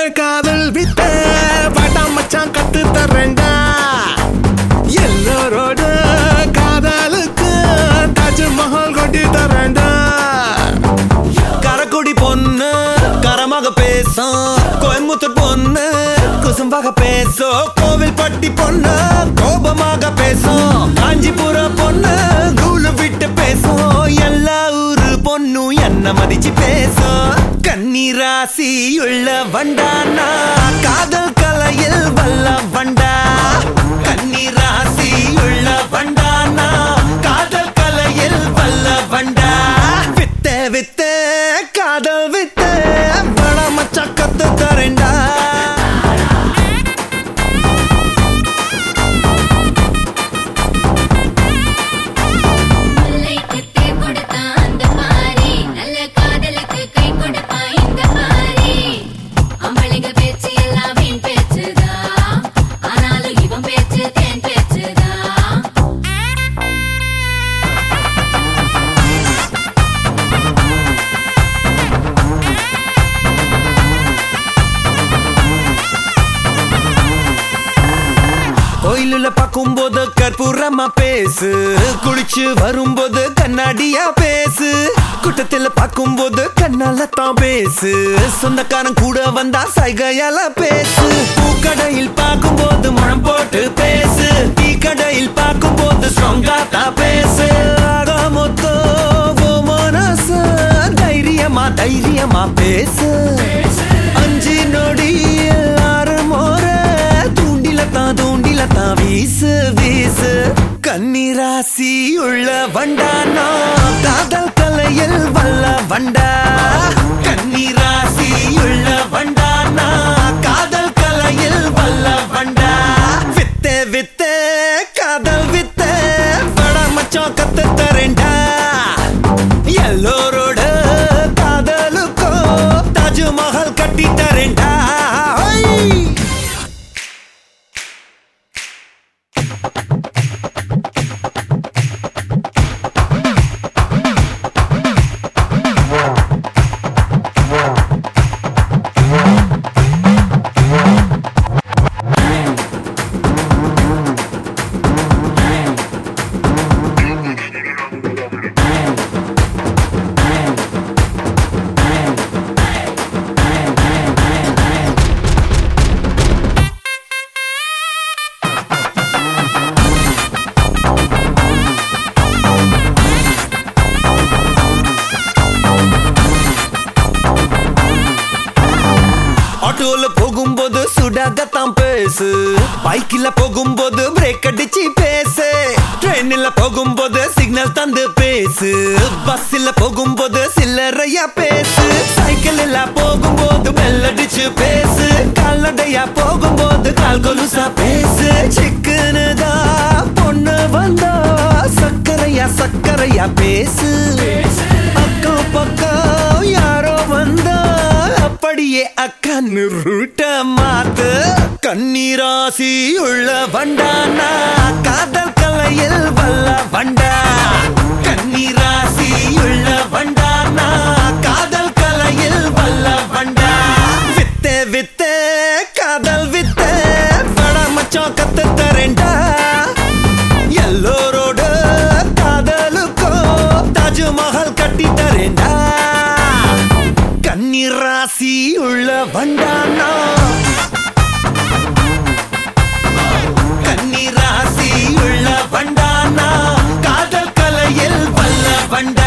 காதல் வித்த படம் மச்சான் கத்து தரேன்டா எல்லோரோட காதலுக்கு தாஜ்மஹால் கொட்டி தரேன்டா கரக்குடி பொண்ணு கரமாக பேசும் கோயம்புத்தூர் பொண்ணு குசும்பாக பேசும் கோவில் பட்டி பொண்ணு கோபமாக பேசும் காஞ்சிபுர பொண்ணு கூலு விட்டு பேசும் எல்லா ஊரு பொண்ணும் என்ன மதிச்சு பேசும் கண்ணீராசி உள்ள வண்டானா காதல் கலையில் வல்ல வண்டா கண்ணீராசி உள்ள வண்டானா காதல் கலையில் வல்ல வண்டா வித்த வித்த காதல் வித்த பட மச்சா கத்து தரேன்டா முல்லை குத்தி கொடுத்தான் அந்த பாரி நல்ல காதலுக்கு கை கொடுப்பான் இந்த பாரி அம்பளைங்க பேச்சு எல்லாம் வீண் பேச்சுதான் ஆனாலும் இவன் பேச்சு தேன் பேச்சுதான் கோயிலுல பார்க்கும்போது கற்பூரமா பேசு குளிச்சு வரும்போது கண்ணாடியா பேசு கூட்டத்துல பார்க்கும்போது கண்ணால தான் பேசு சொந்தக்காரன் கூட வந்தா சைகையால பேசு பூக்கடையில் பார்க்கும்போது முழம் போட்டு பேசு டீ கடையில் பார்க்கும்போது ஸ்ட்ராங்கா தான் பேசு ஆக மொத்தம் உன் மனசு தைரியமா தைரியமா பேசு அஞ்சு நொடி எல்லாரும் ஒரு தூண்டில தான் தூண்டில தான் வீசு வீசு கண்ணீராசி உள்ள வண்டானா காதல் கலையில் வல்ல வண்டா கண்ணீராசி உள்ள வண்டானா காதல் கலையில் வல்ல வண்டா வித்த வித்த காதல் வித்த பட மச்சான் கத்து தரேன்டா எல்லோரோட காதலுக்கும் தாஜ்மஹால் கட்டி தரேன்டா ஹை! ஆட்டோல போகும்போது சுடாகத்தான் பேசு பைக்கில போகும்போது பிரேக் அடிச்சு பேசு ட்ரெயின்ல போகும்போது சிக்னல் தந்து பேசு பஸ்ல போகும்போது சில்லறையா பேசு சைக்கிள்ல போகும்போது பெல் அடிச்சு பேசு கால்நடையா போகும்போது கால் கொலுசா பேசு சிக்கனு தான் பொண்ணு வந்தா சக்கரையா சக்கரையா பேசு அக்கம் பக்கம் யாரோ வந்தா அப்படியே அக்கன்னு ரூட்ட மாத்து கண்ணீராசி உள்ள வண்டானா காதல் கலையில் வல்ல வண்டா கண்ணீராசி உள்ள வண்டானா காதல் கலையில் வல்ல வண்டா வித்த வித்த காதல் வித்த பட மச்சான் கத்து தரேன்டா எல்லோரோட காதலுக்கும் தாஜ்மஹால் கட்டி தரேன்டா கண்ணீராசி உள்ள வண்டானா கண்ணீராசி உள்ள வண்டானா காதல் கலையில் வல்ல வண்டா